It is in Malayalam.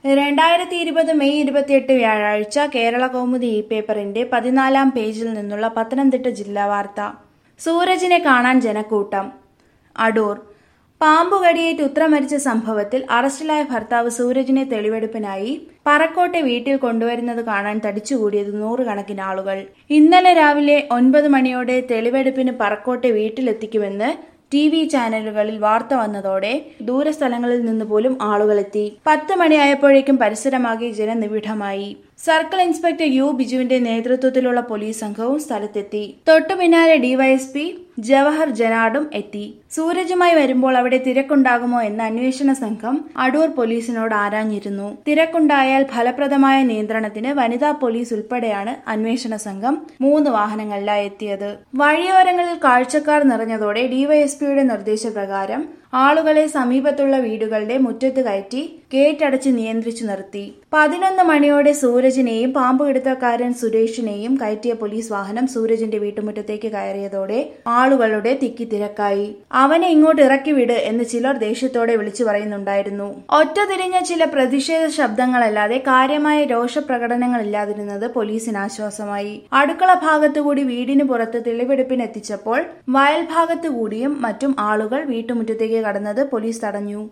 രണ്ടായിരത്തി ഇരുപത് മെയ് ഇരുപത്തിയെട്ട് വ്യാഴാഴ്ച കേരള കൗമുദി ഇ പേപ്പറിന്റെ പതിനാലാം പേജിൽ നിന്നുള്ള പത്തനംതിട്ട ജില്ലാ വാർത്ത സൂരജിനെ കാണാൻ ജനക്കൂട്ടം അടൂർ പാമ്പുകടിയേറ്റ് ഉത്ര മരിച്ച സംഭവത്തിൽ അറസ്റ്റിലായ ഭർത്താവ് സൂരജിനെ തെളിവെടുപ്പിനായി പറക്കോട്ടെ വീട്ടിൽ കൊണ്ടുവരുന്നത് കാണാൻ തടിച്ചുകൂടിയത് നൂറുകണക്കിന് ആളുകൾ ഇന്നലെ രാവിലെ ഒൻപത് മണിയോടെ തെളിവെടുപ്പിന് പറക്കോട്ടെ വീട്ടിലെത്തിക്കുമെന്ന് ടി വി ചാനലുകളിൽ വാർത്ത വന്നതോടെ ദൂരസ്ഥലങ്ങളിൽ നിന്ന് പോലും ആളുകളെത്തി പത്ത് മണിയായപ്പോഴേക്കും പരിസരമാകെ ജനനിബിഡമായി സർക്കിൾ ഇൻസ്പെക്ടർ യു ബിജുവിന്റെ നേതൃത്വത്തിലുള്ള പോലീസ് സംഘവും സ്ഥലത്തെത്തി തൊട്ടു പിന്നാലെ ഡിവൈഎസ്പി ജവഹർ ജനാഡും എത്തി സൂരജുമായി വരുമ്പോൾ അവിടെ തിരക്കുണ്ടാകുമോ എന്ന അന്വേഷണ സംഘം അടൂർ പോലീസിനോട് ആരാഞ്ഞിരുന്നു തിരക്കുണ്ടായാൽ ഫലപ്രദമായ നിയന്ത്രണത്തിന് വനിതാ പോലീസ് ഉൾപ്പെടെയാണ് അന്വേഷണ സംഘം മൂന്ന് വാഹനങ്ങളിലായി എത്തിയത് വഴിയോരങ്ങളിൽ കാഴ്ചക്കാർ നിറഞ്ഞതോടെ ഡിവൈഎസ്പിയുടെ നിർദ്ദേശപ്രകാരം ആളുകളെ സമീപത്തുള്ള വീടുകളുടെ മുറ്റത്ത് കയറ്റി ഗേറ്റ് അടച്ച് നിയന്ത്രിച്ചു നിർത്തി പതിനൊന്ന് മണിയോടെ സൂരജിനെയും പാമ്പുപിടുത്തക്കാരൻ സുരേഷിനെയും കയറ്റിയ പോലീസ് വാഹനം സൂരജിന്റെ വീട്ടുമുറ്റത്തേക്ക് കയറിയതോടെ ആളുകളുടെ തിക്കി തിരക്കായി അവനെ ഇങ്ങോട്ട് ഇറക്കി വിട് എന്ന് ചിലർ ദേഷ്യത്തോടെ വിളിച്ചു പറയുന്നുണ്ടായിരുന്നു ഒറ്റ തിരിഞ്ഞ ചില പ്രതിഷേധ ശബ്ദങ്ങളല്ലാതെ കാര്യമായ രോഷപ്രകടനങ്ങളില്ലാതിരുന്നത് പോലീസിന് ആശ്വാസമായി അടുക്കള ഭാഗത്തുകൂടി വീടിന് പുറത്ത് തെളിവെടുപ്പിന് എത്തിച്ചപ്പോൾ വയൽ ഭാഗത്തുകൂടിയും മറ്റും ആളുകൾ വീട്ടുമുറ്റത്തേക്ക് കടന്നത് പോലീസ് തടഞ്ഞു